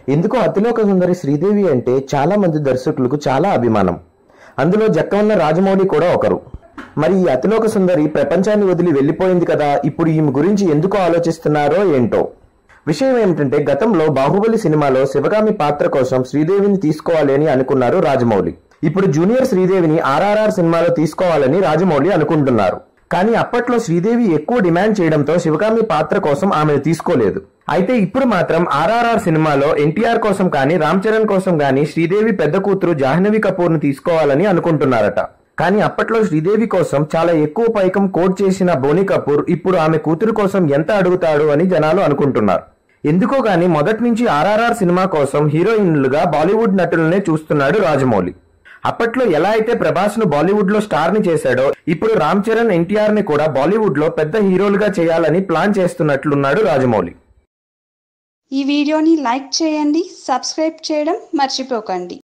ఎందుకో అతిలోక సుందరి శ్రీదేవి అంటే చాలా మంది దర్శకులకు చాలా అభిమానం అందులో జక్కవన్న రాజమౌళి కూడా ఒకరు మరి ఈ అతిలోక సుందరి ప్రపంచాన్ని వదిలి వెళ్ళిపోయింది కదా ఇప్పుడు ఈమె గురించి ఎందుకు ఆలోచిస్తున్నారో ఏంటో విషయం ఏమిటంటే గతంలో బాహుబలి సినిమాలో శివగామి పాత్ర కోసం శ్రీదేవిని తీసుకోవాలి అని అనుకున్నారు రాజమౌళి ఇప్పుడు జూనియర్ శ్రీదేవిని ఆర్ఆర్ఆర్ సినిమాలో తీసుకోవాలని రాజమౌళి అనుకుంటున్నారు కానీ అప్పట్లో శ్రీదేవి ఎక్కువ డిమాండ్ చేయడంతో శివగామి పాత్ర కోసం ఆమెను తీసుకోలేదు అయితే ఇప్పుడు మాత్రం ఆర్ఆర్ఆర్ సినిమాలో ఎన్టీఆర్ కోసం కానీ రామ్ చరణ్ కోసం కానీ శ్రీదేవి పెద్ద కూతురు జాహ్నవి కపూర్ ను తీసుకోవాలని అనుకుంటున్నారట కానీ అప్పట్లో శ్రీదేవి కోసం చాలా ఎక్కువ పైకం కోట్ చేసిన బోని కపూర్ ఇప్పుడు ఆమె కూతురు కోసం ఎంత అడుగుతాడు అని జనాలు అనుకుంటున్నారు ఎందుకో గాని మొదటి నుంచి ఆర్ఆర్ఆర్ సినిమా కోసం హీరోయిన్లుగా బాలీవుడ్ నటులనే చూస్తున్నాడు రాజమౌళి అప్పట్లో ఎలా అయితే ప్రభాస్ ను బాలీవుడ్ లో స్టార్ ని చేశాడో ఇప్పుడు రామ్ చరణ్ ఎన్టీఆర్ ని కూడా బాలీవుడ్ లో పెద్ద హీరోలుగా చేయాలని ప్లాన్ చేస్తున్నట్లున్నాడు రాజమౌళి ఈ వీడియోని లైక్ చేయండి సబ్స్క్రైబ్ చేయడం మర్చిపోకండి